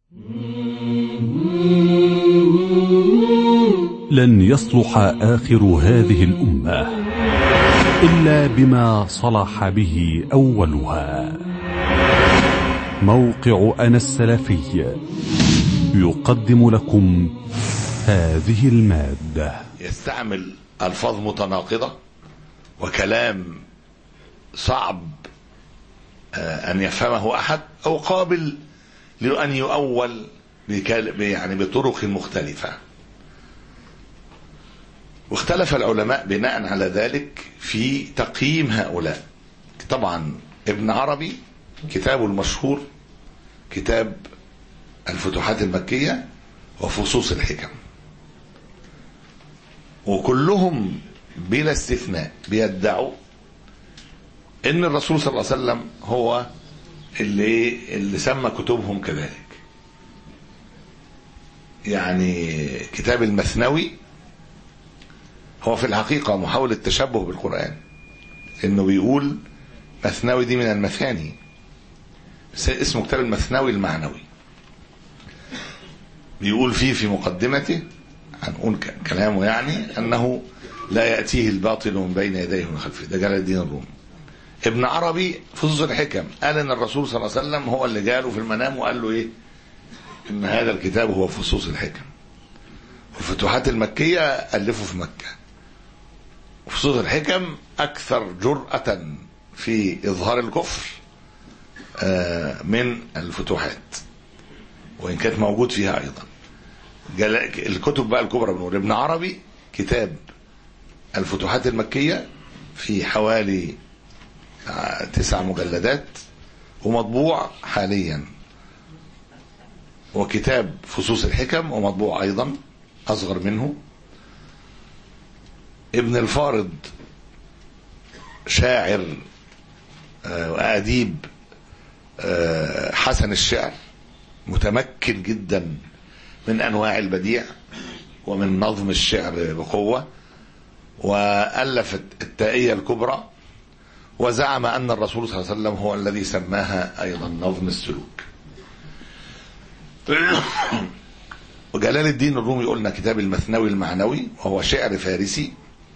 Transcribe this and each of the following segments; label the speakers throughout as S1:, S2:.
S1: لن يصلح آخر هذه الأمة إلا بما صلح به أولها موقع أنا السلفي يقدم لكم هذه المادة
S2: يستعمل ألفاظ متناقضة وكلام صعب آه، أن يفهمه أحد أو قابل لأن يؤول بكال- يعني بطرق مختلفة واختلف العلماء بناء على ذلك في تقييم هؤلاء طبعا ابن عربي كتابه المشهور كتاب الفتوحات المكية وفصوص الحكم وكلهم بلا استثناء بيدعوا ان الرسول صلى الله عليه وسلم هو اللي اللي سمى كتبهم كذلك يعني كتاب المثنوي هو في الحقيقة محاولة تشبه بالقرآن انه بيقول مثنوي دي من المثاني بس اسمه كتاب المثنوي المعنوي بيقول فيه في مقدمته هنقول ك- كلامه يعني انه لا يأتيه الباطل من بين يديه ومن خلفه ده جلال الدين الرومي ابن عربي فصوص الحكم قال ان الرسول صلى الله عليه وسلم هو اللي جاله في المنام وقال له ايه ان هذا الكتاب هو فصوص الحكم والفتوحات المكية ألفه في مكة وفصوص الحكم أكثر جرأة في إظهار الكفر آه، من الفتوحات وإن كانت موجود فيها أيضا جل- الكتب بقى الكبرى بنقول ابن عربي كتاب الفتوحات المكية في حوالي آه، تسع مجلدات ومطبوع حاليا وكتاب فصوص الحكم ومطبوع أيضا أصغر منه ابن الفارض شاعر آه، وأديب آه، حسن الشعر متمكن جدا من أنواع البديع ومن نظم الشعر بقوة وألف التائية الكبرى وزعم أن الرسول صلى الله عليه وسلم هو الذي سماها أيضا نظم السلوك وجلال الدين الرومي قلنا كتاب المثنوي المعنوي وهو شعر فارسي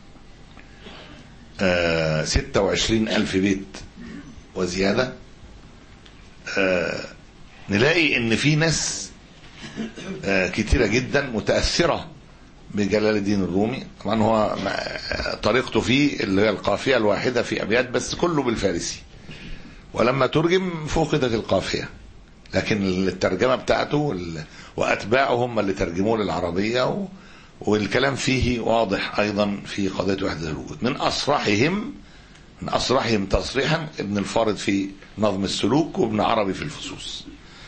S2: آه 26 ألف بيت وزيادة آه نلاقي ان في ناس آه كتيرة جدا متأثرة بجلال الدين الرومي طبعا هو ما- طريقته فيه اللي هي القافية الواحدة في أبيات بس كله بالفارسي ولما ترجم فقدت القافية لكن الترجمة بتاعته وال- وأتباعه هم اللي ترجموه للعربية و... والكلام فيه واضح أيضا في قضية وحدة الوجود من أصرحهم من أصرحهم تصريحا ابن الفارض في نظم السلوك وابن عربي في الفصوص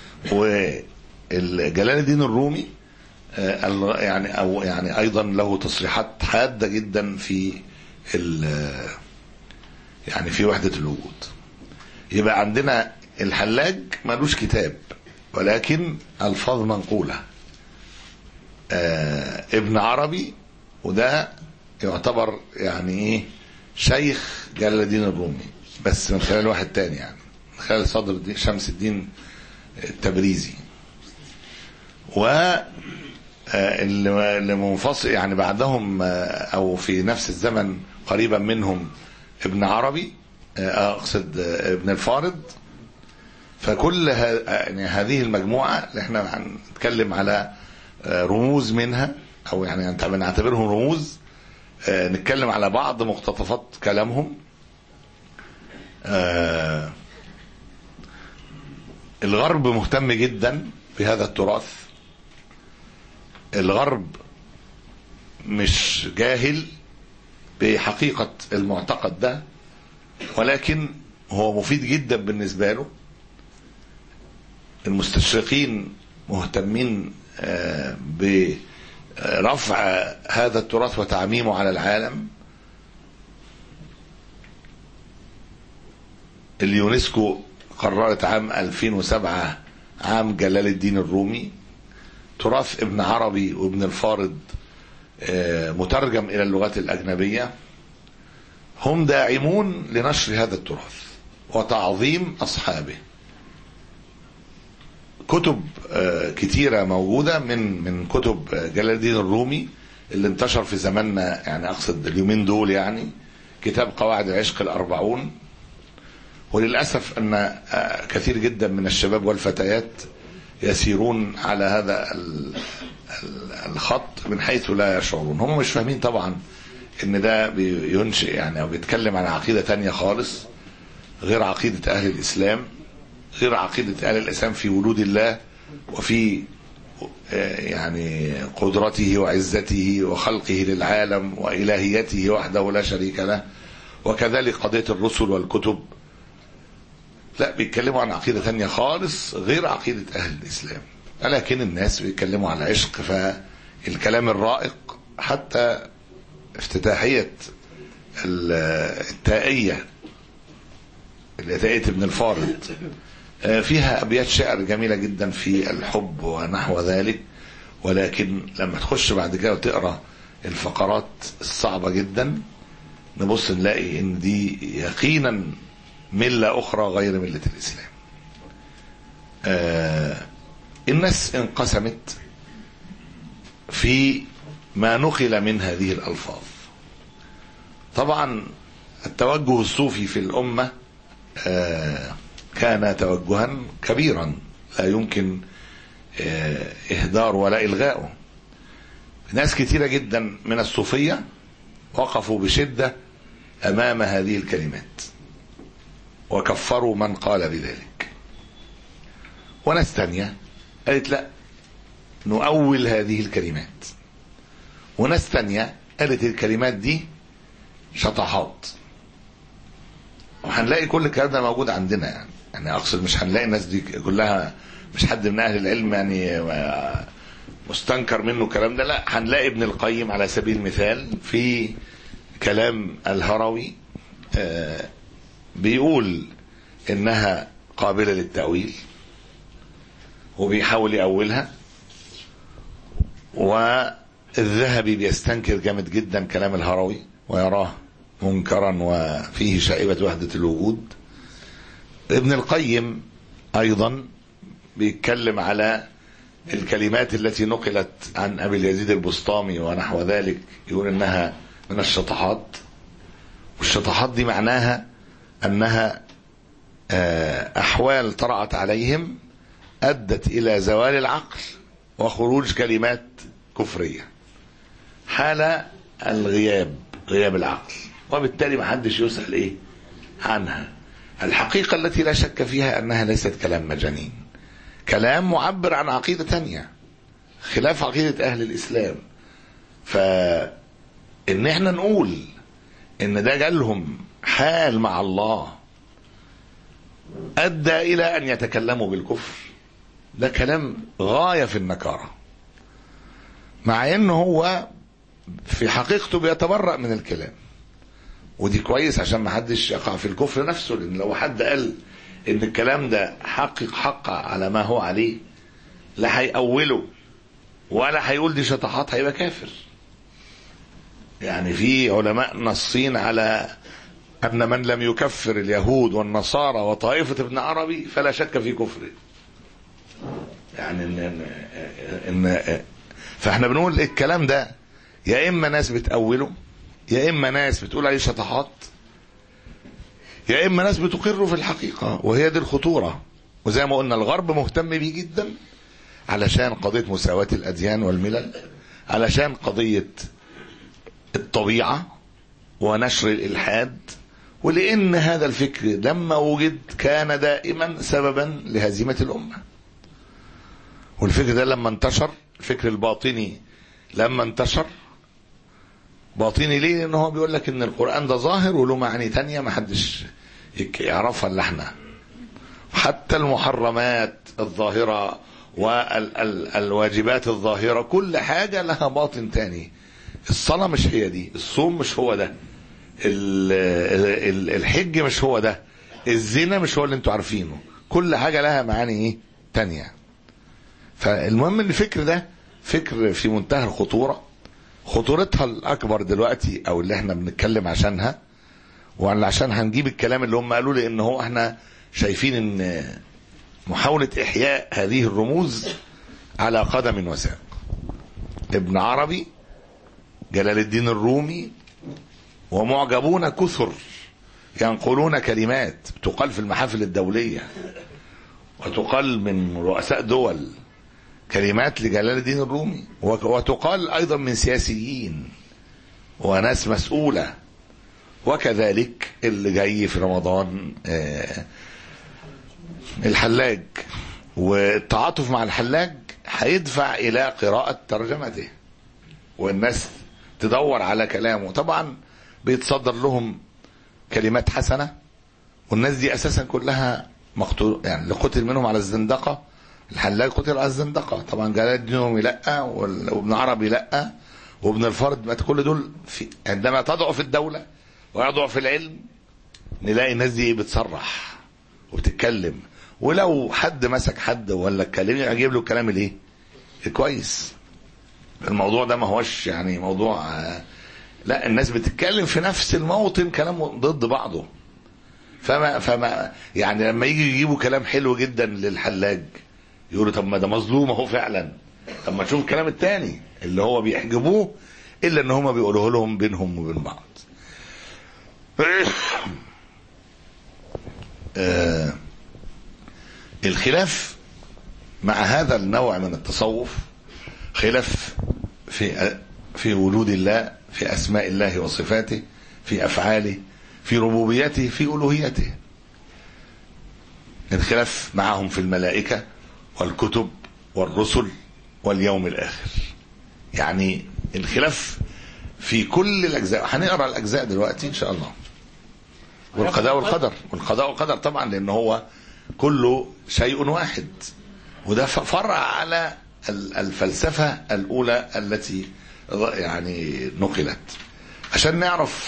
S2: وجلال الدين الرومي آه، ال- يعني أو يعني أيضا له تصريحات حادة جدا في ال- يعني في وحدة الوجود يبقى عندنا الحلاج ملوش كتاب ولكن الفاظ منقوله آه ابن عربي وده يعتبر يعني ايه شيخ جلال الدين الرومي بس من خلال واحد تاني يعني من خلال صدر الدين شمس الدين التبريزي و آه، اللي اللي منفصل يعني بعدهم آه، او في نفس الزمن قريبا منهم ابن عربي آه، اقصد آه، ابن الفارض فكل ه- يعني هذه المجموعه اللي احنا هنتكلم على آه، رموز منها او يعني هنت- بنعتبرهم رموز آه، نتكلم على بعض مقتطفات كلامهم آه، الغرب مهتم جدا بهذا التراث الغرب مش جاهل بحقيقة المعتقد ده ولكن هو مفيد جدا بالنسبة له المستشرقين مهتمين آه، برفع هذا التراث وتعميمه على العالم اليونسكو قررت عام 2007 عام جلال الدين الرومي تراث ابن عربي وابن الفارض آه، مترجم إلى اللغات الأجنبية هم داعمون لنشر هذا التراث وتعظيم أصحابه كتب آه، كتيرة موجودة من من كتب آه، جلال الدين الرومي اللي انتشر في زماننا يعني أقصد اليومين دول يعني كتاب قواعد العشق الأربعون وللأسف أن آه، كثير جدا من الشباب والفتيات يسيرون على هذا ال- ال- الخط من حيث لا يشعرون هم مش فاهمين طبعا ان ده بينشئ يعني او بيتكلم عن عقيدة تانية خالص غير عقيدة اهل الاسلام غير عقيدة اهل الاسلام في وجود الله وفي آه، يعني قدرته وعزته وخلقه للعالم والهيته وحده لا شريك له وكذلك قضية الرسل والكتب لا بيتكلموا عن عقيدة تانية خالص غير عقيدة أهل الإسلام ولكن الناس بيتكلموا عن العشق فالكلام الرائق حتى افتتاحية ال- التائية اللي تائية ابن الفارض آه، فيها أبيات شعر جميلة جدا في الحب ونحو ذلك ولكن لما تخش بعد كده وتقرأ الفقرات الصعبة جدا نبص نلاقي ان دي يقينا ملة أخرى غير ملة الإسلام آه الناس انقسمت في ما نقل من هذه الألفاظ طبعا التوجه الصوفي في الأمة آه كان توجها كبيرا لا يمكن آه إهدار ولا إلغاؤه ناس كثيرة جدا من الصوفية وقفوا بشدة أمام هذه الكلمات وكفروا من قال بذلك وناس تانية قالت لا نؤول هذه الكلمات وناس تانية قالت الكلمات دي شطحات وهنلاقي كل الكلام ده موجود عندنا يعني يعني اقصد مش هنلاقي الناس دي كلها مش حد من اهل العلم يعني مستنكر منه الكلام ده لا هنلاقي ابن القيم على سبيل المثال في كلام الهروي آه بيقول انها قابلة للتأويل وبيحاول يأولها والذهبي بيستنكر جامد جدا كلام الهروي ويراه منكرا وفيه شائبة وحدة الوجود ابن القيم ايضا بيتكلم على الكلمات التي نقلت عن ابي اليزيد البسطامي ونحو ذلك يقول انها من الشطحات والشطحات دي معناها انها احوال طرأت عليهم ادت الى زوال العقل وخروج كلمات كفريه حال الغياب غياب العقل وبالتالي ما حدش يسأل ايه عنها الحقيقة التي لا شك فيها انها ليست كلام مجانين كلام معبر عن عقيدة تانية خلاف عقيدة اهل الاسلام فان احنا نقول ان ده جالهم حال مع الله ادى الى ان يتكلموا بالكفر ده كلام غاية في النكارة مع انه هو في حقيقته بيتبرأ من الكلام ودي كويس عشان ما حدش يقع في الكفر نفسه لان لو حد قال ان الكلام ده حقق حق على ما هو عليه لا هيأوله ولا هيقول دي شطحات هيبقى كافر يعني في علماء نصين على ان من لم يكفر اليهود والنصارى وطائفة ابن عربي فلا شك في كفره يعني ان ان, إن فاحنا بنقول الكلام ده يا اما ناس بتأوله يا اما ناس بتقول عليه شطحات يا اما ناس بتقر في الحقيقة وهي دي الخطورة وزي ما قلنا الغرب مهتم بيه جدا علشان قضية مساواة الاديان والملل علشان قضية الطبيعة ونشر الالحاد ولان هذا الفكر لما وجد كان دائما سببا لهزيمة الامة والفكر ده لما انتشر الفكر الباطني لما انتشر باطني ليه لان هو بيقول لك ان القرآن ده ظاهر وله معاني تانية ما حدش يعرفها الا احنا حتى المحرمات الظاهرة والواجبات الظاهرة كل حاجة لها باطن تاني الصلاة مش هي دي الصوم مش هو ده الحج مش هو ده الزنا مش هو اللي انتوا عارفينه كل حاجة لها معاني ايه تانية فالمهم ان الفكر ده فكر في منتهى الخطورة خطورتها الاكبر دلوقتي او اللي احنا بنتكلم عشانها وعشان هنجيب الكلام اللي هم قالوا لي ان هو احنا شايفين ان محاولة إحياء هذه الرموز على قدم وساق ابن عربي جلال الدين الرومي ومعجبون كثر ينقلون كلمات تقال في المحافل الدولية وتقال من رؤساء دول كلمات لجلال الدين الرومي وتقال أيضا من سياسيين وناس مسؤولة وكذلك اللي جاي في رمضان آه الحلاج والتعاطف مع الحلاج هيدفع الى قراءة ترجمته والناس تدور على كلامه طبعا بيتصدر لهم كلمات حسنة والناس دي اساسا كلها مقتول يعني اللي قتل منهم على الزندقة الحلاج قتل على الزندقة طبعا جلال الدين لا وابن عربي لا وابن الفرد كل دول في عندما تضعف الدولة ويضعف العلم نلاقي الناس دي بتصرح وبتتكلم ولو حد مسك حد ولا اتكلم اجيب له الكلام الايه كويس الموضوع ده ما هوش يعني موضوع لا الناس بتتكلم في نفس الموطن كلام ضد بعضه فما فما يعني لما يجي يجيبوا كلام حلو جدا للحلاج يقولوا طب ما ده مظلوم اهو فعلا طب ما تشوف الكلام التاني اللي هو بيحجبوه الا ان هما بيقولوه لهم بينهم وبين بعض آه الخلاف مع هذا النوع من التصوف خلاف في في وجود الله في اسماء الله وصفاته في افعاله في ربوبيته في الوهيته الخلاف معهم في الملائكه والكتب والرسل واليوم الاخر يعني الخلاف في كل الاجزاء هنقرا الاجزاء دلوقتي ان شاء الله والقضاء والقدر والقضاء والقدر طبعا لان هو كله شيء واحد وده فرع على الفلسفة الأولى التي يعني نقلت عشان نعرف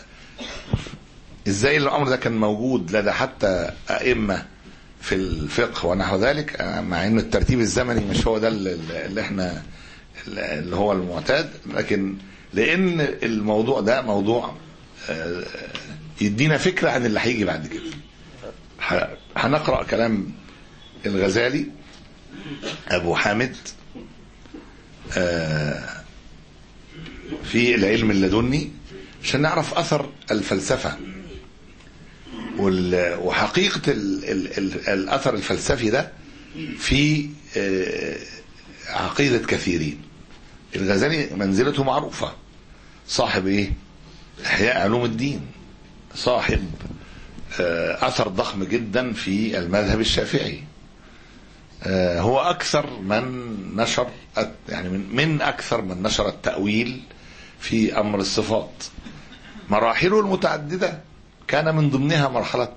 S2: ازاي الأمر ده كان موجود لدى حتى أئمة في الفقه ونحو ذلك مع ان الترتيب الزمني مش هو ده اللي احنا اللي هو المعتاد لكن لان الموضوع ده موضوع يدينا فكرة عن اللي هيجي بعد كده هنقرأ كلام الغزالي أبو حامد في العلم اللدني عشان نعرف أثر الفلسفة وحقيقة الأثر الفلسفي ده في عقيدة كثيرين الغزالي منزلته معروفة صاحب ايه احياء علوم الدين صاحب اثر ضخم جدا في المذهب الشافعي هو اكثر من نشر يعني من, من اكثر من نشر التاويل في امر الصفات مراحله المتعدده كان من ضمنها مرحله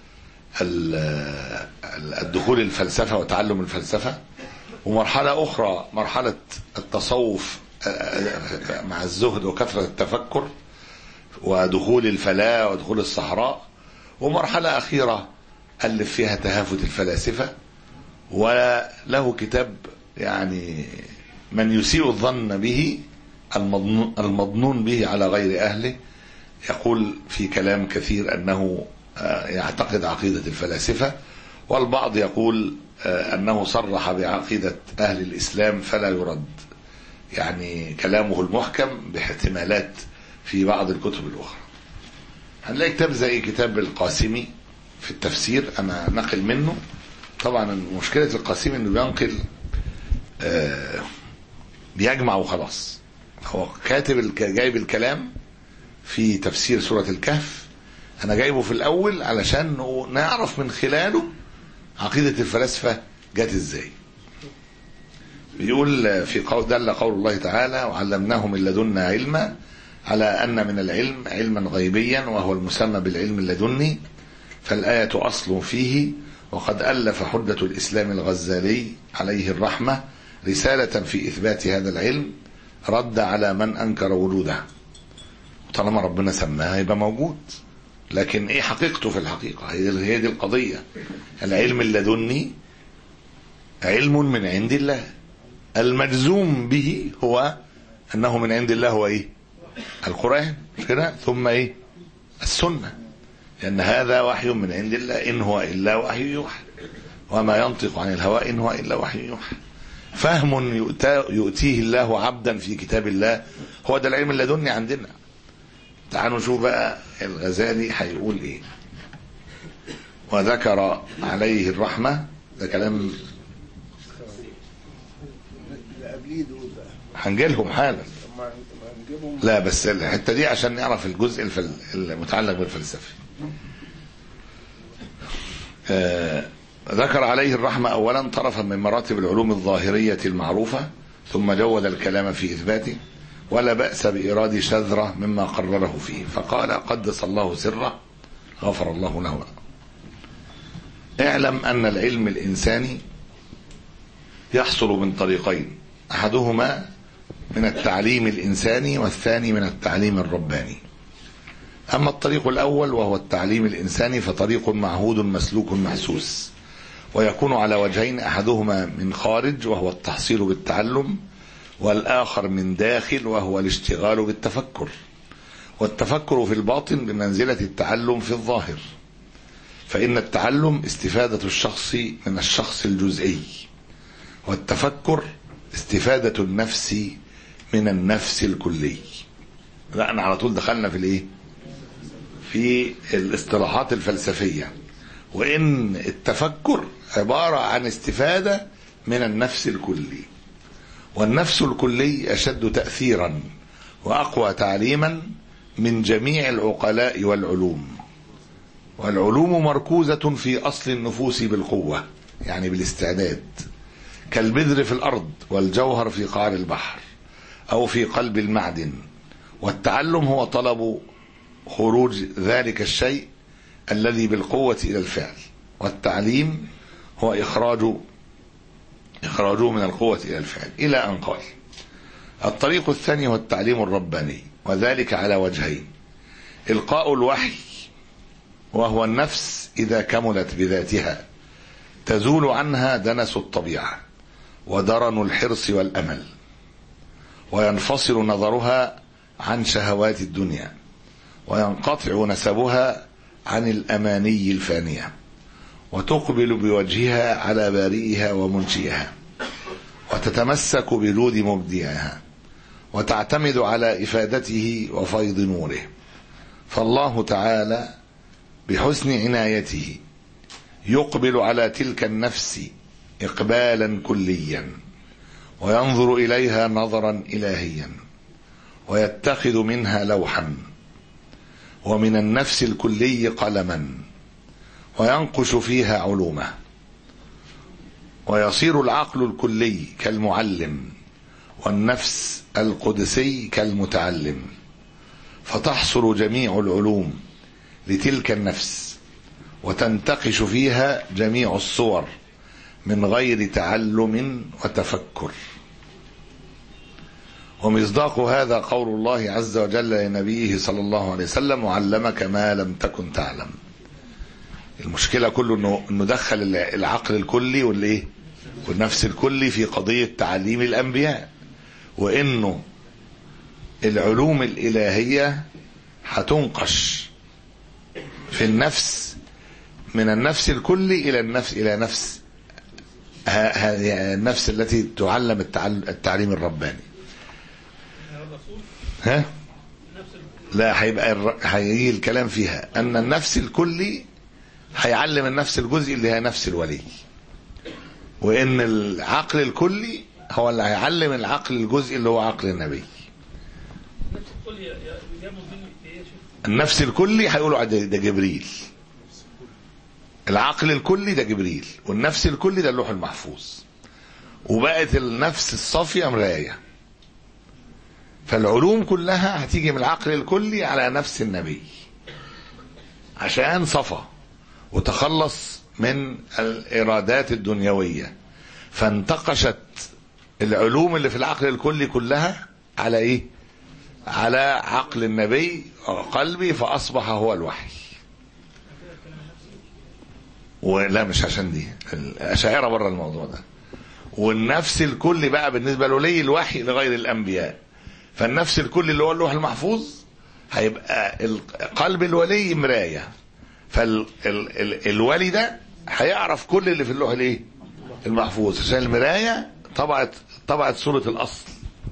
S2: الدخول الفلسفه وتعلم الفلسفه ومرحله اخرى مرحله التصوف مع الزهد وكثره التفكر ودخول الفلاة ودخول الصحراء ومرحلة أخيرة ألف فيها تهافت الفلاسفة وله كتاب يعني من يسيء الظن به المظنون به على غير أهله يقول في كلام كثير أنه يعتقد عقيدة الفلاسفة والبعض يقول أنه صرح بعقيدة أهل الإسلام فلا يرد يعني كلامه المحكم باحتمالات في بعض الكتب الأخرى هنلاقي كتاب زي كتاب القاسمي في التفسير أنا نقل منه طبعا مشكلة القاسمي أنه بينقل آه بيجمع وخلاص هو كاتب جايب الكلام في تفسير سورة الكهف أنا جايبه في الأول علشان نعرف من خلاله عقيدة الفلاسفة جت إزاي بيقول في قول دل قول الله تعالى وعلمناه من لدنا علما على أن من العلم علما غيبيا وهو المسمى بالعلم اللدني فالآية أصل فيه وقد ألف حدة الإسلام الغزالي عليه الرحمة رسالة في إثبات هذا العلم رد على من أنكر وجوده طالما ربنا سماها يبقى موجود لكن ايه حقيقته في الحقيقة هي دي القضية العلم اللدني علم من عند الله المجزوم به هو انه من عند الله هو ايه القرآن مش كده ثم ايه السنة لان هذا وحي من عند الله ان هو الا وحي يوحى وما ينطق عن الهوى إن هو إلا وحي يوحى فهم يؤتى يؤتيه الله عبدا في كتاب الله هو ده العلم اللدني عندنا تعالوا نشوف بقى الغزالي هيقول ايه وذكر عليه الرحمة ده كلام
S3: اللي قبليه دول بقى
S2: هنجيلهم حالا
S3: طب ما ما نجيبهم
S2: لا بس الحتة دي عشان نعرف الجزء الفل... المتعلق بالفلسفة آه ذكر عليه الرحمة أولا طرفا من مراتب العلوم الظاهرية المعروفة ثم جود الكلام في إثباته ولا بأس بإيراد شذرة مما قرره فيه فقال قدس الله سره غفر الله له اعلم أن العلم الإنساني يحصل من طريقين أحدهما من التعليم الإنساني والثاني من التعليم الرباني أما الطريق الأول وهو التعليم الإنساني فطريق معهود مسلوك محسوس ويكون على وجهين أحدهما من خارج وهو التحصيل بالتعلم والآخر من داخل وهو الاشتغال بالتفكر والتفكر في الباطن بمنزلة التعلم في الظاهر فإن التعلم استفادة الشخص من الشخص الجزئي والتفكر استفادة النفس من النفس الكلي لا احنا على طول دخلنا في الايه في الاصطلاحات الفلسفية وان التفكر عبارة عن استفادة من النفس الكلي والنفس الكلي اشد تأثيرا واقوى تعليما من جميع العقلاء والعلوم والعلوم مركوزة في اصل النفوس بالقوة يعني بالاستعداد كالبذر في الارض والجوهر في قعر البحر او في قلب المعدن والتعلم هو طلب خروج ذلك الشيء الذي بالقوة إلى الفعل والتعليم هو إخراج إخراجه من القوة إلى الفعل إلى أن قال الطريق الثاني هو التعليم الرباني وذلك على وجهين إلقاء الوحي وهو النفس إذا كملت بذاتها تزول عنها دنس الطبيعة ودرن الحرص والأمل وينفصل نظرها عن شهوات الدنيا وينقطع نسبها عن الأماني الفانية وتقبل بوجهها على بارئها ومنشئها وتتمسك بجود مبدعها وتعتمد على إفادته وفيض نوره فالله تعالى بحسن عنايته يقبل على تلك النفس إقبالا كليا وينظر إليها نظرا إلهيا ويتخذ منها لوحا ومن النفس الكلي قلما وينقش فيها علومه ويصير العقل الكلي كالمعلم والنفس القدسي كالمتعلم فتحصل جميع العلوم لتلك النفس وتنتقش فيها جميع الصور من غير تعلم وتفكر ومصداق هذا قول الله عز وجل لنبيه صلى الله عليه وسلم وعلمك ما لم تكن تعلم المشكلة كله انه انه دخل العقل الكلي والايه والنفس الكلي في قضية تعليم الانبياء وانه العلوم الالهية هتنقش في النفس من النفس الكلي الى النفس الى نفس هذه النفس التي تعلم التعليم الرباني ها لا هيبقى الر... هيجي الكلام فيها ان النفس الكلي هيعلم النفس الجزئي اللي هي نفس الولي وان العقل الكلي هو اللي هيعلم العقل الجزئي اللي هو عقل النبي النفس الكلي هيقولوا ده جبريل العقل الكلي ده جبريل والنفس الكلي ده اللوح المحفوظ وبقت النفس الصافية مراية فالعلوم كلها هتيجي من العقل الكلي على نفس النبي عشان صفى وتخلص من الإرادات الدنيوية فانتقشت العلوم اللي في العقل الكلي كلها على ايه على عقل النبي وقلبي فأصبح هو الوحي ولا مش عشان دي الأشاعرة بره الموضوع ده والنفس الكل بقى بالنسبة لولي الوحي لغير الأنبياء فالنفس الكل اللي هو اللوح المحفوظ هيبقى قلب الولي مراية فالولي ده هيعرف كل اللي في اللوح الايه المحفوظ عشان المرايه طبعت طبعت صوره الاصل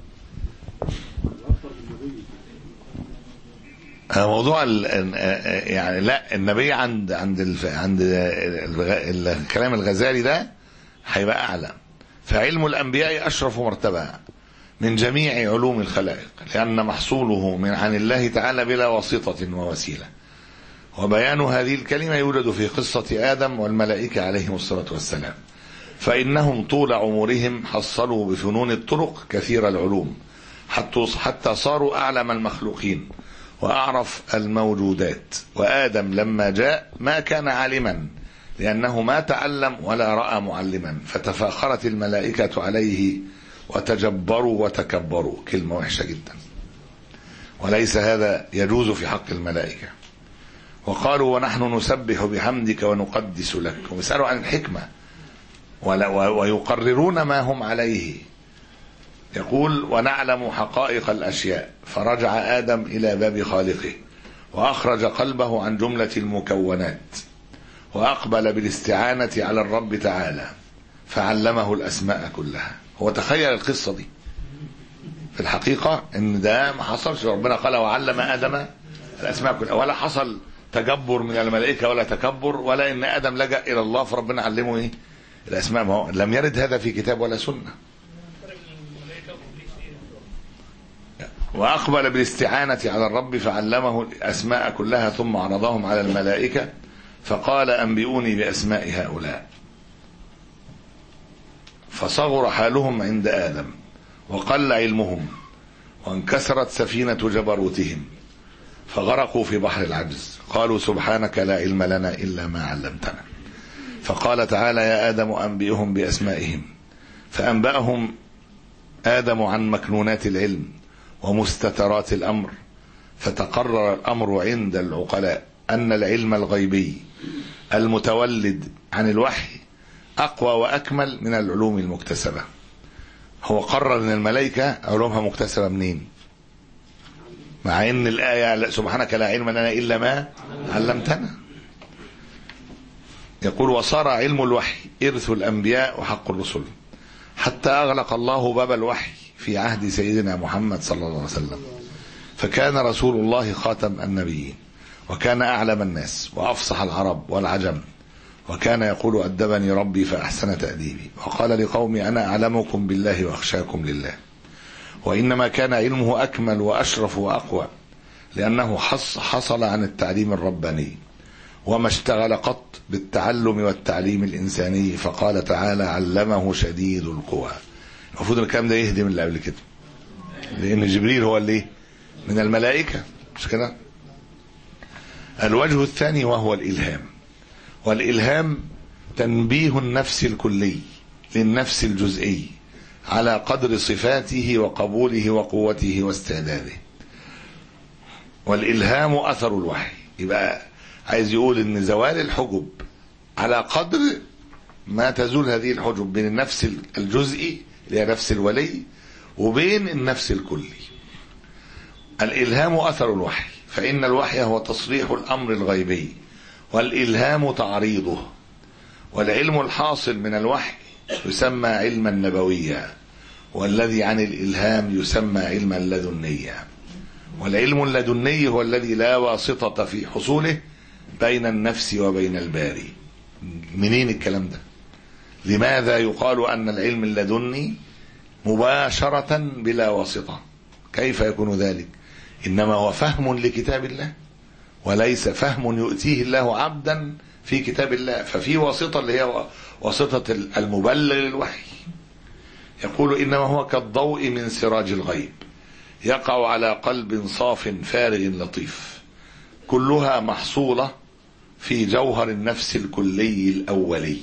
S2: آه، موضوع ال ال- آه، يعني لا النبي عند عند الف عند الغ- الكلام الغزالي ده هيبقى اعلى فعلم الانبياء اشرف مرتبه من جميع علوم الخلائق لان محصوله من عن الله تعالى بلا واسطه ووسيله وبيان هذه الكلمه يوجد في قصه ادم والملائكه عليهم الصلاه والسلام فانهم طول عمرهم حصلوا بفنون الطرق كثير العلوم حتى حتى صاروا اعلم المخلوقين واعرف الموجودات وادم لما جاء ما كان عالما لانه ما تعلم ولا راى معلما فتفاخرت الملائكه عليه وتجبروا وتكبروا كلمه وحشه جدا وليس هذا يجوز في حق الملائكه وقالوا ونحن نسبح بحمدك ونقدس لك ويسالوا عن الحكمه ولا- و- ويقررون ما هم عليه يقول ونعلم حقائق الاشياء فرجع ادم الى باب خالقه واخرج قلبه عن جمله المكونات واقبل بالاستعانه على الرب تعالى فعلمه الاسماء كلها هو تخيل القصه دي في الحقيقه ان ده ما حصلش ربنا قال وعلم ادم الاسماء كلها ولا حصل تجبر من الملائكه ولا تكبر ولا ان ادم لجا الى الله فربنا علمه ايه الاسماء ما هو لم يرد هذا في كتاب ولا سنه وأقبل بالاستعانة على الرب فعلمه الأسماء كلها ثم عرضهم على الملائكة فقال أنبئوني بأسماء هؤلاء فصغر حالهم عند آدم وقل علمهم وانكسرت سفينة جبروتهم فغرقوا في بحر العجز قالوا سبحانك لا علم لنا إلا ما علمتنا فقال تعالى يا آدم أنبئهم بأسمائهم فأنبأهم آدم عن مكنونات العلم ومستترات الامر فتقرر الامر عند العقلاء ان العلم الغيبي المتولد عن الوحي اقوى واكمل من العلوم المكتسبه هو قرر ان الملائكه علومها مكتسبه منين مع ان الايه سبحانك لا علم لنا الا ما علمتنا يقول وصار علم الوحي ارث الانبياء وحق الرسل حتى اغلق الله باب الوحي في عهد سيدنا محمد صلى الله عليه وسلم فكان رسول الله خاتم النبيين وكان اعلم الناس وافصح العرب والعجم وكان يقول ادبني ربي فاحسن تاديبي وقال لقومي انا اعلمكم بالله واخشاكم لله وانما كان علمه اكمل واشرف واقوى لانه حص حصل عن التعليم الرباني وما اشتغل قط بالتعلم والتعليم الانساني فقال تعالى علمه شديد القوى المفروض الكلام ده يهدم اللي قبل كده لان جبريل هو اللي إيه؟ من الملائكه مش كده الوجه الثاني وهو الالهام والالهام تنبيه النفس الكلي للنفس الجزئي على قدر صفاته وقبوله وقوته واستعداده والالهام اثر الوحي يبقى عايز يقول ان زوال الحجب على قدر ما تزول هذه الحجب بين النفس الجزئي اللي هي نفس الولي وبين النفس الكلي الإلهام أثر الوحي فإن الوحي هو تصريح الأمر الغيبي والإلهام تعريضه والعلم الحاصل من الوحي يسمى علما نبويا والذي عن الإلهام يسمى علما لدنيا والعلم اللدني هو الذي لا واسطة في حصوله بين النفس وبين الباري منين الكلام ده لماذا يقال أن العلم اللدني مباشرة بلا واسطة كيف يكون ذلك إنما هو فهم لكتاب الله وليس فهم يؤتيه الله عبدا في كتاب الله ففي واسطة اللي هي واسطة المبلغ للوحي يقول إنما هو كالضوء من سراج الغيب يقع على قلب صاف فارغ لطيف كلها محصولة في جوهر النفس الكلي الأولي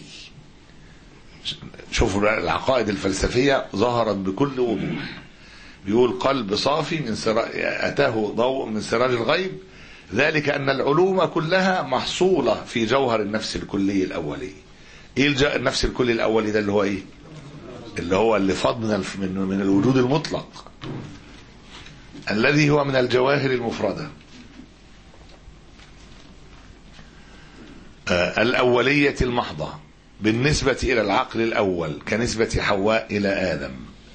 S2: شوفوا العقائد الفلسفية ظهرت بكل وضوح بيقول قلب صافي من سرا... أتاه ضوء من سراج الغيب ذلك أن العلوم كلها محصولة في جوهر النفس الكلي الأولي إيه الج... النفس الكلي الأولي ده اللي هو إيه اللي هو اللي فاض من, الف... من من الوجود المطلق الذي هو من الجواهر المفردة آه، الأولية المحضة بالنسبة إلى العقل الأول كنسبة حواء إلى آدم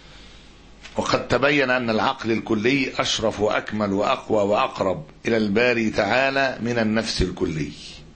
S2: وقد تبين أن العقل الكلي أشرف وأكمل وأقوى وأقرب إلى الباري تعالى من النفس الكلي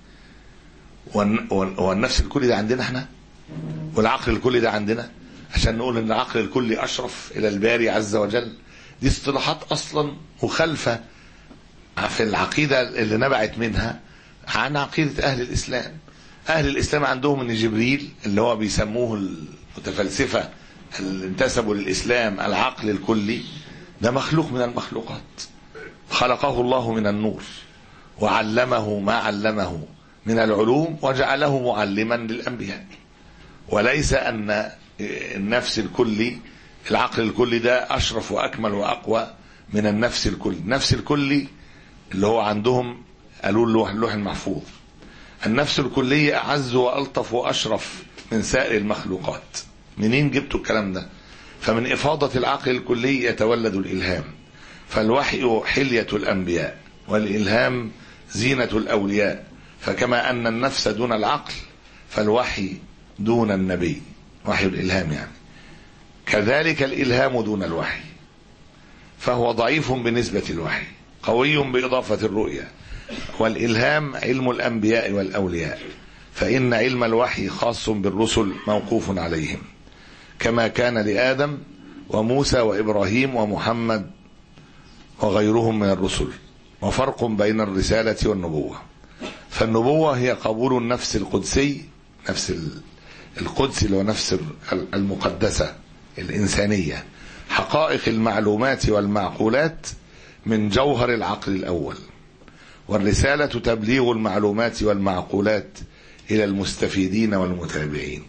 S2: والن- والنفس الكلي ده عندنا احنا والعقل الكلي ده عندنا عشان نقول ان العقل الكلي اشرف الى الباري عز وجل دي اصطلاحات اصلا مخالفه في العقيده اللي نبعت منها عن عقيده اهل الاسلام اهل الاسلام عندهم ان جبريل اللي هو بيسموه المتفلسفه اللي انتسبوا للاسلام العقل الكلي ده مخلوق من المخلوقات خلقه الله من النور وعلمه ما علمه من العلوم وجعله معلما للانبياء وليس ان النفس الكلي العقل الكلي ده اشرف واكمل واقوى من النفس الكلي النفس الكلي اللي هو عندهم قالوا اللوح اللوح المحفوظ النفس الكلية أعز وألطف وأشرف من سائر المخلوقات منين جبتوا الكلام ده فمن إفاضة العقل الكلي يتولد الإلهام فالوحي حلية الأنبياء والإلهام زينة الأولياء فكما أن النفس دون العقل فالوحي دون النبي وحي الإلهام يعني كذلك الإلهام دون الوحي فهو ضعيف بالنسبة الوحي قوي بإضافة الرؤية والإلهام علم الأنبياء والأولياء فإن علم الوحي خاص بالرسل موقوف عليهم كما كان لآدم وموسى وإبراهيم ومحمد وغيرهم من الرسل وفرق بين الرسالة والنبوة فالنبوة هي قبول النفس القدسي نفس القدس اللي هو نفس المقدسة الإنسانية حقائق المعلومات والمعقولات من جوهر العقل الأول والرسالة تبليغ المعلومات والمعقولات إلى المستفيدين والمتابعين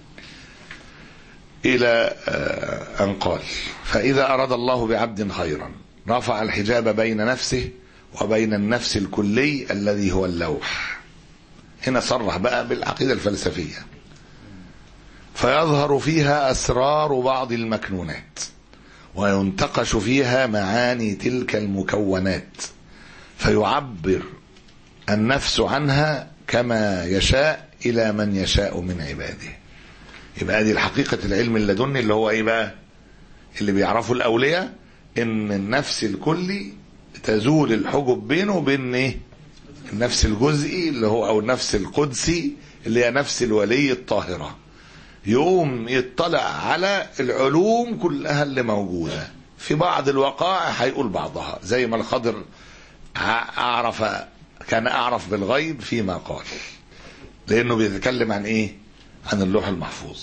S2: إلى أن قال فإذا أراد الله بعبد خيرا رفع الحجاب بين نفسه وبين النفس الكلي الذي هو اللوح هنا صرح بقى بالعقيدة الفلسفية فيظهر فيها أسرار بعض المكنونات وينتقش فيها معاني تلك المكونات فيعبر النفس عنها كما يشاء إلى من يشاء من عباده يبقى دي الحقيقة العلم اللدني اللي هو ايه بقى اللي بيعرفه الأولياء ان النفس الكلي تزول الحجب بينه وبين ايه النفس الجزئي اللي هو او النفس القدسي اللي هي نفس الولي الطاهرة يقوم يطلع على العلوم كلها اللي موجودة في بعض الوقائع هيقول بعضها زي ما الخضر أعرف كان أعرف بالغيب فيما قال لأنه بيتكلم عن إيه عن اللوح المحفوظ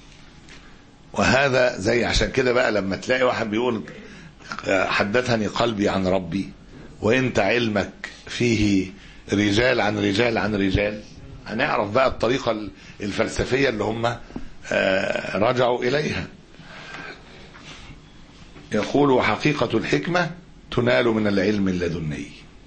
S2: وهذا زي عشان كده بقى لما تلاقي واحد بيقول حدثني قلبي عن ربي وانت علمك فيه رجال عن رجال عن رجال هنعرف بقى الطريقة الفلسفية اللي هم رجعوا إليها يقول وحقيقة الحكمة تنال من العلم اللدني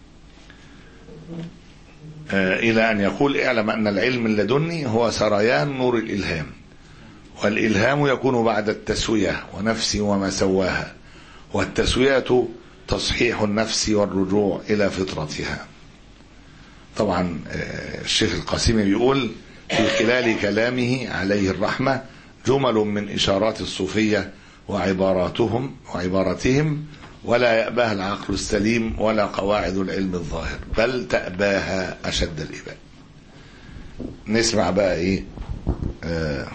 S2: إلى أن يقول اعلم أن العلم اللدني هو سريان نور الإلهام والإلهام يكون بعد التسوية ونفس وما سواها والتسوية تصحيح النفس والرجوع إلى فطرتها طبعا الشيخ القاسمي بيقول في خلال كلامه عليه الرحمة جمل من إشارات الصوفية وعباراتهم وعباراتهم ولا يأباها العقل السليم ولا قواعد العلم الظاهر بل تأباها أشد الإباء نسمع بقى إيه آه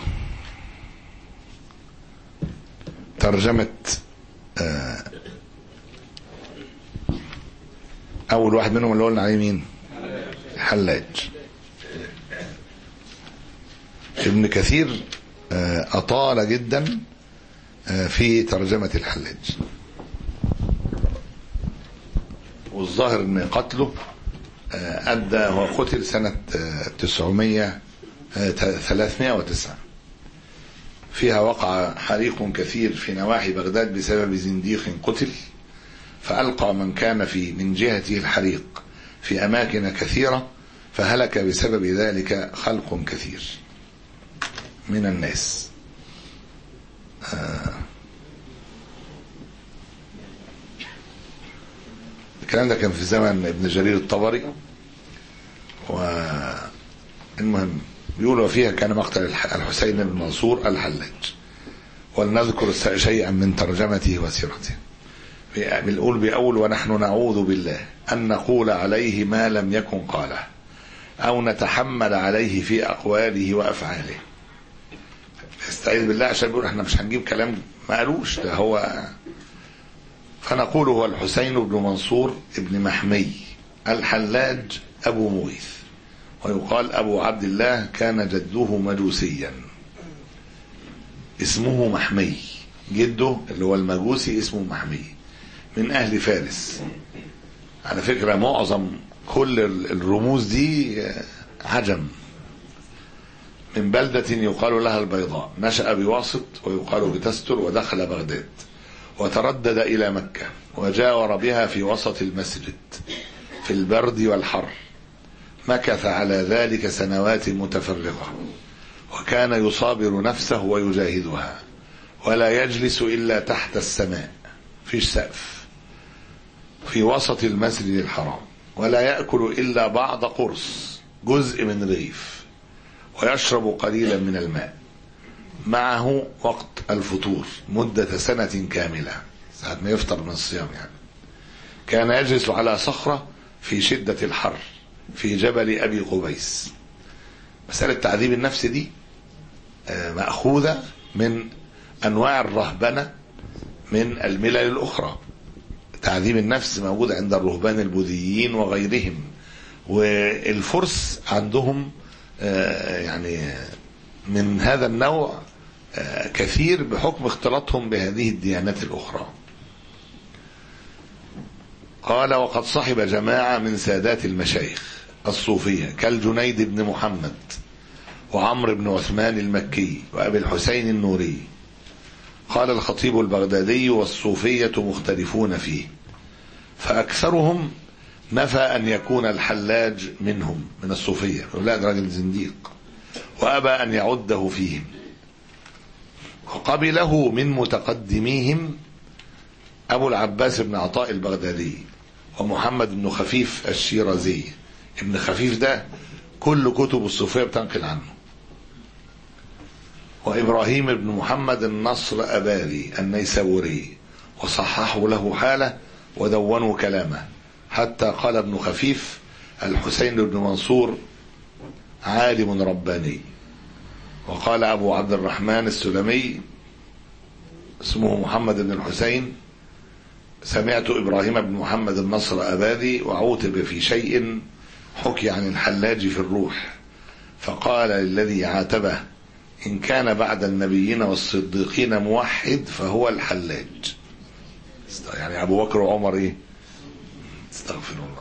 S2: ترجمة آه أول واحد منهم اللي قلنا عليه مين حلاج ابن كثير آه أطال جدا في ترجمة الحلاج والظاهر ان قتله ادى هو قتل سنة 900 309 فيها وقع حريق كثير في نواحي بغداد بسبب زنديق قتل فألقى من كان في من جهته الحريق في أماكن كثيرة فهلك بسبب ذلك خلق كثير من الناس آه الكلام ده كان في زمن ابن جرير الطبري المهم بيقولوا فيها كان مقتل الح- الحسين بن منصور الحلاج ولنذكر س- شيئا من ترجمته وسيرته بي- بنقول بأول ونحن نعوذ بالله أن نقول عليه ما لم يكن قاله أو نتحمل عليه في أقواله وأفعاله استعيذ بالله عشان بيقول احنا مش هنجيب كلام ما قالوش ده هو فنقول هو الحسين بن منصور ابن محمي الحلاج أبو مغيث ويقال أبو عبد الله كان جده مجوسيا اسمه محمي جده اللي هو المجوسي اسمه محمي من أهل فارس على فكرة معظم كل ال- الرموز دي آه، عجم من بلدة يقال لها البيضاء نشأ بواسط ويقال بتستر ودخل بغداد وتردد إلى مكة وجاور بها في وسط المسجد في البرد والحر مكث على ذلك سنوات متفرقة وكان يصابر نفسه ويجاهدها ولا يجلس إلا تحت السماء فيش سقف في وسط المسجد الحرام ولا يأكل إلا بعض قرص جزء من رغيف ويشرب قليلا من الماء معه وقت الفطور مدة سنة كاملة ساعة ما يفطر من الصيام يعني كان يجلس على صخرة في شدة الحر في جبل أبي قبيس مسألة تعذيب النفس دي آه، مأخوذة من أنواع الرهبنة من الملل الأخرى تعذيب النفس موجود عند الرهبان البوذيين وغيرهم والفرس عندهم آه، يعني من هذا النوع آه، كثير بحكم اختلاطهم بهذه الديانات الأخرى قال وقد صحب جماعة من سادات المشايخ الصوفية كالجنيد بن محمد وعمرو بن عثمان المكي وأبي الحسين النوري قال الخطيب البغدادي والصوفية مختلفون فيه فأكثرهم نفى أن يكون الحلاج منهم من الصوفية يقول لا ده راجل زنديق وأبى أن يعده فيهم وقبله من متقدميهم أبو العباس بن عطاء البغدادي ومحمد بن خفيف الشيرازي ابن خفيف ده كل كتب الصوفية بتنقل عنه وإبراهيم بن محمد النصر أباري النيسابوري وصححوا له حاله ودونوا كلامه حتى قال ابن خفيف الحسين بن منصور عالم رباني وقال أبو عبد الرحمن السلمي اسمه محمد بن الحسين سمعت إبراهيم بن محمد النصر أبادي وعوتب في شيء حكي عن الحلاج في الروح فقال للذي عاتبه إن كان بعد النبيين والصديقين موحد فهو الحلاج يعني أبو بكر وعمر إيه استغفر الله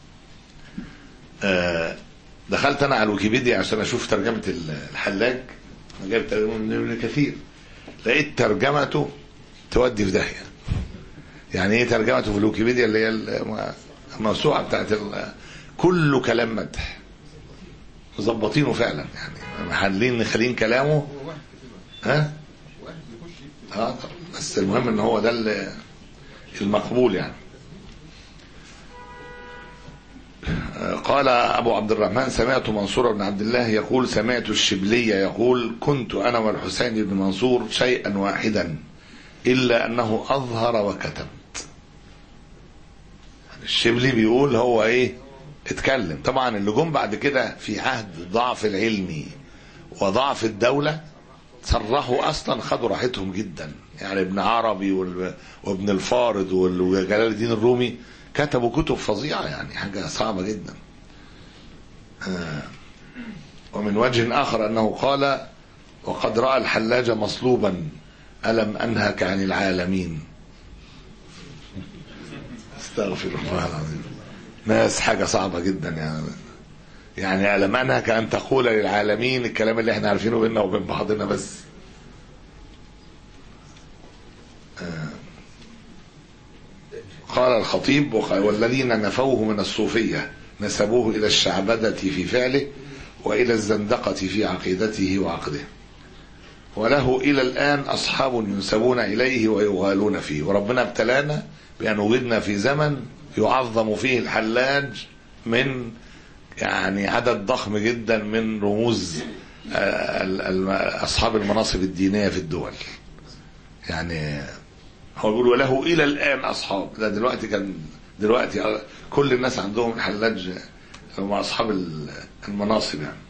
S2: آه دخلت أنا على الويكيبيديا عشان أشوف ترجمة الحلاج أنا جايب ترجمة من ابن كثير لقيت ترجمته تودي في داهية يعني ايه ترجمته في الويكيبيديا اللي هي الموسوعة بتاعت ال- كله كلام مدح مظبطينه فعلا يعني محلين خالين كلامه ها اه طب بس المهم ان هو ده ال- المقبول يعني آه، قال أبو عبد الرحمن سمعت منصور بن عبد الله يقول سمعت الشبلية يقول كنت أنا والحسين بن منصور شيئا واحدا إلا أنه أظهر وكتم الشبلي بيقول هو إيه اتكلم طبعا اللي جم بعد كده في عهد ضعف العلمي وضعف الدولة صرحوا أصلا خدوا راحتهم جدا يعني ابن عربي وال- وابن الفارض وال- وجلال الدين الرومي كتبوا كتب فظيعة يعني حاجة صعبة جدا آه. ومن وجه آخر أنه قال وقد رأى الحلاج مصلوبا ألم أنهك عن العالمين استغفر الله العظيم ناس حاجة صعبة جدا يعني يعني ألم أنهك أن تقول للعالمين الكلام اللي احنا عارفينه بيننا وبين بعضنا بس آه. قال الخطيب وخ- والذين نفوه من الصوفية نسبوه إلى الشعبدة في فعله وإلى الزندقة في عقيدته وعقده وله إلى الآن أصحاب ينسبون إليه ويغالون فيه وربنا ابتلانا بأن وجدنا في زمن يعظم فيه الحلاج من يعني عدد ضخم جدا من رموز آه، ال- ال- أصحاب المناصب الدينية في الدول يعني هو بيقول وله إلى الآن أصحاب ده دلوقتي كان دلوقتي كل الناس عندهم حلاج هم أصحاب ال- المناصب يعني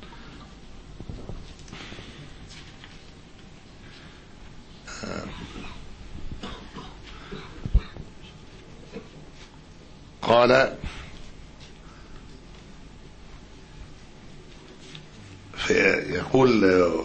S2: قال في يقول آه،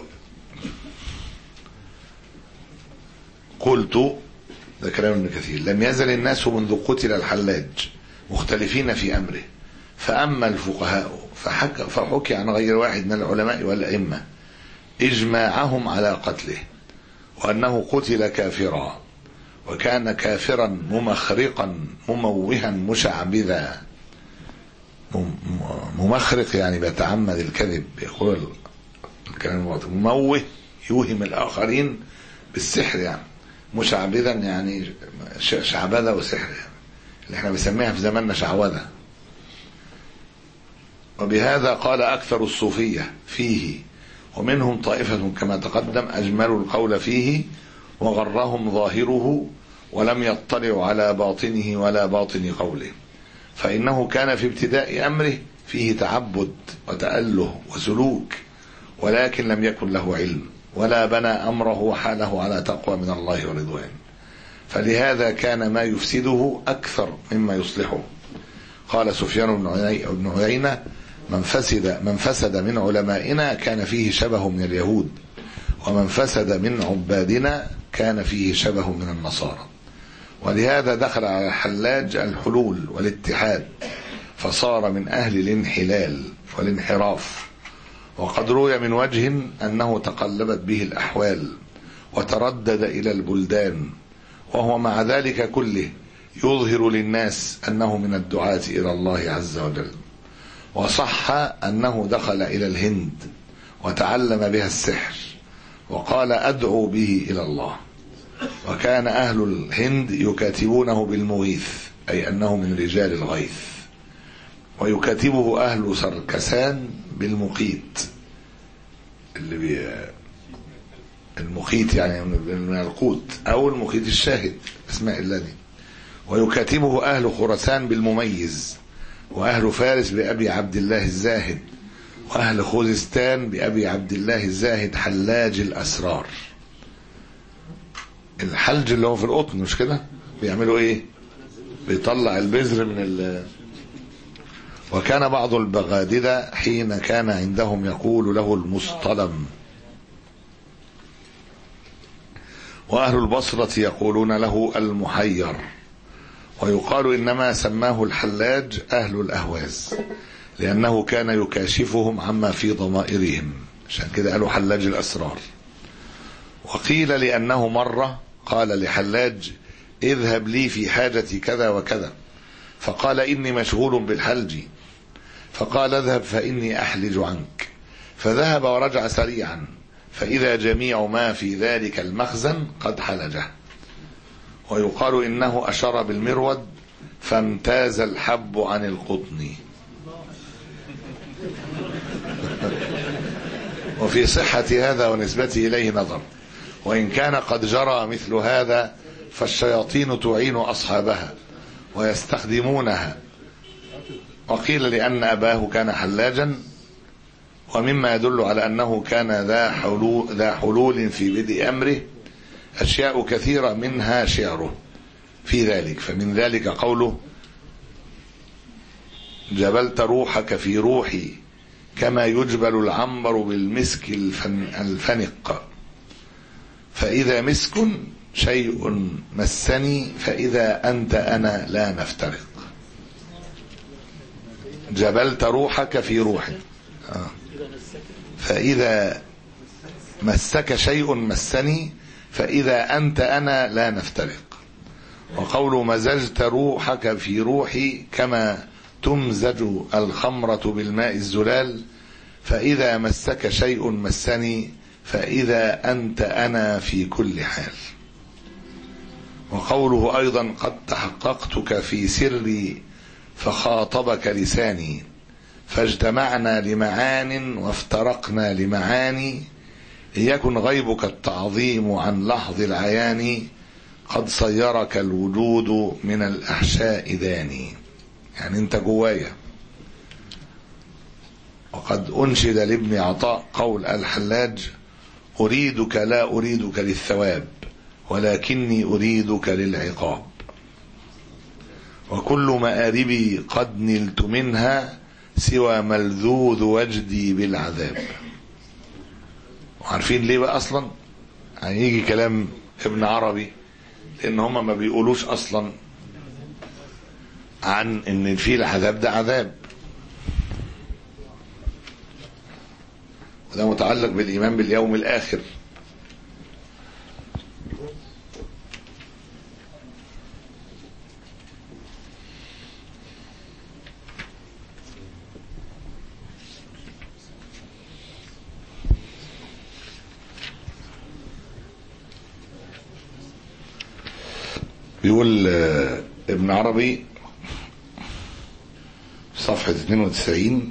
S2: قلت ده كلام ابن كثير لم يزل الناس منذ قتل الحلاج مختلفين في أمره فأما الفقهاء فحكى, فحكي عن غير واحد من العلماء والأئمة إجماعهم على قتله وأنه قتل كافرا وكان كافرا ممخرقا مموها مشعبذا مم- ممخرق يعني بيتعمد الكذب يقول الكلام الواضح مموه يوهم الآخرين بالسحر يعني مشعبذا يعني ش- شعبذة وسحر يعني. اللي احنا بنسميها في زماننا شعوذة وبهذا قال أكثر الصوفية فيه ومنهم طائفة كما تقدم أجملوا القول فيه وغرهم ظاهره ولم يطلعوا على باطنه ولا باطن قوله فإنه كان في ابتداء أمره فيه تعبد وتأله وسلوك ولكن لم يكن له علم ولا بنى أمره وحاله على تقوى من الله ورضوان فلهذا كان ما يفسده أكثر مما يصلحه قال سفيان بن عيي- بن عيينة من فسد من فسد من علمائنا كان فيه شبه من اليهود ومن فسد من عبادنا كان فيه شبه من النصارى ولهذا دخل على الحلاج الحلول والاتحاد فصار من أهل الانحلال والانحراف وقد روي من وجه أنه تقلبت به الأحوال وتردد إلى البلدان وهو مع ذلك كله يظهر للناس أنه من الدعاة إلى الله عز وجل وصح أنه دخل إلى الهند وتعلم بها السحر وقال أدعو به إلى الله وكان أهل الهند يكاتبونه بالمغيث أي أنه من رجال الغيث ويكاتبه أهل سركسان بالمقيت اللي بي المقيت يعني من القوت أو المقيت الشاهد اسماء الله دي ويكاتبه أهل خراسان بالمميز وأهل فارس بأبي عبد الله الزاهد وأهل خوزستان بأبي عبد الله الزاهد حلاج الأسرار الحلج اللي هو في القطن مش كده بيعملوا ايه بيطلع البذر من ال وكان بعض البغادلة حين كان عندهم يقول له المصطلم وأهل البصرة يقولون له المحير ويقال إنما سماه الحلاج أهل الأهواز لأنه كان يكاشفهم عما في ضمائرهم عشان كده قالوا حلاج الأسرار وقيل لأنه مرة قال لحلاج اذهب لي في حاجتي كذا وكذا فقال إني مشغول بالحلج فقال اذهب فإني أحلج عنك فذهب ورجع سريعا فإذا جميع ما في ذلك المخزن قد حلجه ويقال إنه أشار بالمرود فامتاز الحب عن القطن وفي صحة هذا ونسبته إليه نظر وإن كان قد جرى مثل هذا فالشياطين تعين أصحابها ويستخدمونها وقيل لأن أباه كان حلاجا ومما يدل على أنه كان ذا حلول, ذا حلول في بدء أمره أشياء كثيرة منها شعره في ذلك فمن ذلك قوله جبلت روحك في روحي كما يجبل العنبر بالمسك الفن الفنق فإذا مسك شيء مسني فإذا أنت أنا لا نفترق جبلت روحك في روحي آه. فإذا مسك شيء مسني فإذا أنت أنا لا نفترق وقول مزجت روحك في روحي كما تمزج الخمرة بالماء الزلال فإذا مسك شيء مسني فإذا أنت أنا في كل حال وقوله أيضا قد تحققتك في سري فخاطبك لساني فاجتمعنا لمعان وافترقنا لمعاني إن يكن غيبك التعظيم عن لحظ العيان قد صيرك الوجود من الأحشاء داني يعني أنت جوايا وقد أنشد لابن عطاء قول الحلاج أريدك لا أريدك للثواب ولكني أريدك للعقاب وكل مآربي قد نلت منها سوى ملذوذ وجدي بالعذاب وعارفين ليه بقى أصلا هيجي كلام ابن عربي لأن هما ما بيقولوش أصلا عن ان في العذاب ده عذاب وده متعلق بالإيمان باليوم الآخر بيقول آه، ابن عربي صفحة 92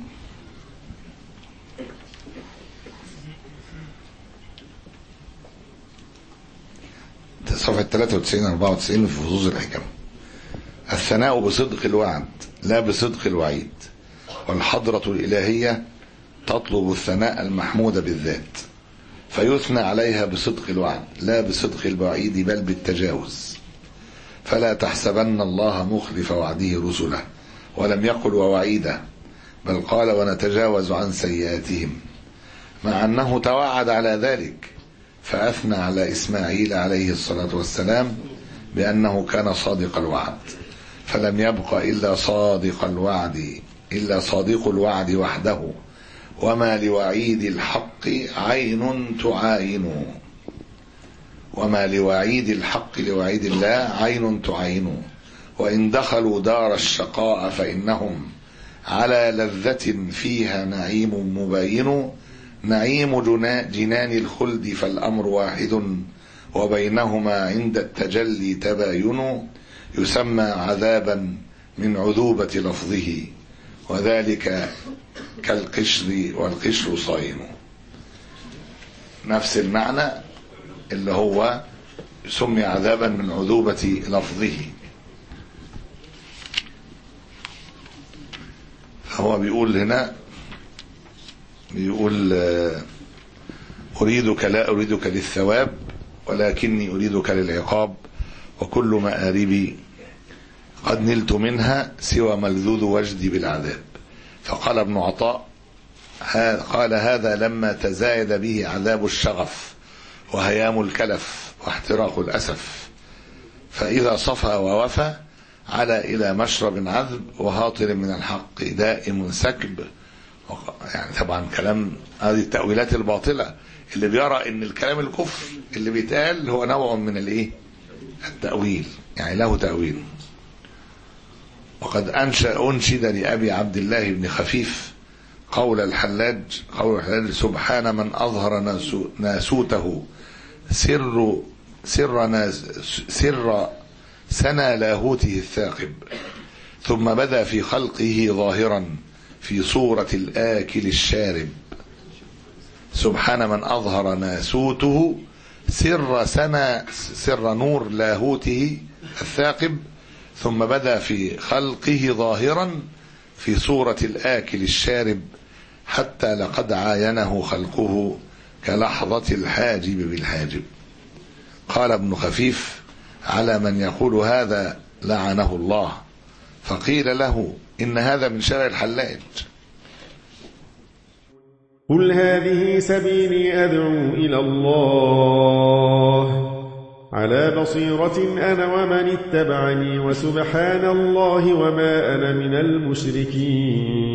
S2: صفحة 93 94 في فصوص الحكم الثناء بصدق الوعد لا بصدق الوعيد والحضرة الإلهية تطلب الثناء المحمود بالذات فيثنى عليها بصدق الوعد لا بصدق الوعيد بل بالتجاوز فلا تحسبن الله مخلف وعده رسله ولم يقل ووعيده بل قال ونتجاوز عن سيئاتهم مع أنه توعد على ذلك فأثنى على إسماعيل عليه الصلاة والسلام بأنه كان صادق الوعد فلم يبق إلا صادق الوعد إلا صادق الوعد وحده وما لوعيد الحق عين تعاين وما لوعيد الحق لوعيد الله عين تعين وإن دخلوا دار الشقاء فإنهم على لذة فيها نعيم مبين نعيم جنا- جنان الخلد فالأمر واحد وبينهما عند التجلي تباين يسمى عذابا من عذوبة لفظه وذلك كالقشر والقشر صاين نفس المعنى اللي هو سمي عذابا من عذوبة لفظه هو بيقول هنا بيقول آه، أريدك لا أريدك للثواب ولكني أريدك للعقاب وكل مآربي قد نلت منها سوى ملذوذ وجدي بالعذاب فقال ابن عطاء ها- قال هذا لما تزايد به عذاب الشغف وهيام الكلف واحتراق الأسف فإذا صفى ووفى على إلى مشرب عذب وهاطل من الحق دائم سكب وق- يعني طبعا كلام هذه التأويلات الباطلة اللي بيرى ان الكلام الكفر اللي بيتقال هو نوع من الايه التأويل يعني له تأويل وقد أنشأ أنشد لأبي عبد الله بن خفيف قول الحلاج قول الحلاج سبحان من أظهر ناسو- ناسوته سر سر ناس سر سنى لاهوته الثاقب ثم بدا في خلقه ظاهرا في صورة الآكل الشارب سبحان من أظهر ناسوته سر سنى سر نور لاهوته الثاقب ثم بدا في خلقه ظاهرا في صورة الآكل الشارب حتى لقد عاينه خلقه كلحظة الحاجب بالحاجب قال ابن خفيف على من يقول هذا لعنه الله فقيل له إن هذا من شرع الحلاج
S4: قل هذه سبيلي أدعو إلى الله على بصيرة أنا ومن اتبعني وسبحان الله وما أنا من المشركين